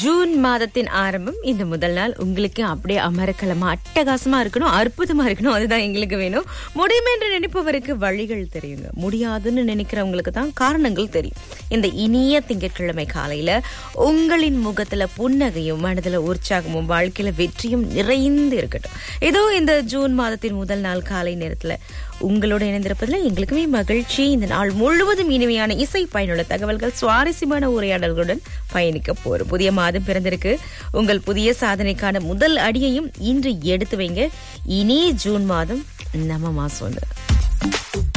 June மாதத்தின் ஆரம்பம் இந்த முதல் நாள் உங்களுக்கு அப்படியே அமரக்கலமா அட்டகாசமா இருக்கணும் அற்புதமா இருக்கணும் அதுதான் எங்களுக்கு வேணும் முடியும் என்று நினைப்பவருக்கு வழிகள் தெரியுங்க முடியாதுன்னு நினைக்கிறவங்களுக்கு தான் காரணங்கள் தெரியும் இந்த இனிய திங்கட்கிழமை காலையில உங்களின் முகத்துல புன்னகையும் மனதுல உற்சாகமும் வாழ்க்கையில வெற்றியும் நிறைந்து இருக்கட்டும் ஏதோ இந்த ஜூன் மாதத்தின் முதல் நாள் காலை நேரத்துல உங்களோட இணைந்திருப்பதுல எங்களுக்குமே மகிழ்ச்சி இந்த நாள் முழுவதும் இனிமையான இசை பயனுள்ள தகவல்கள் சுவாரஸ்யமான உரையாடல்களுடன் பயணிக்க போறோம் புதிய மாதம் பிறந்திருக்கு உங்கள் புதிய சாதனைக்கான முதல் அடியையும் இன்று எடுத்து வைங்க இனி ஜூன் மாதம் நம்ம மாசம்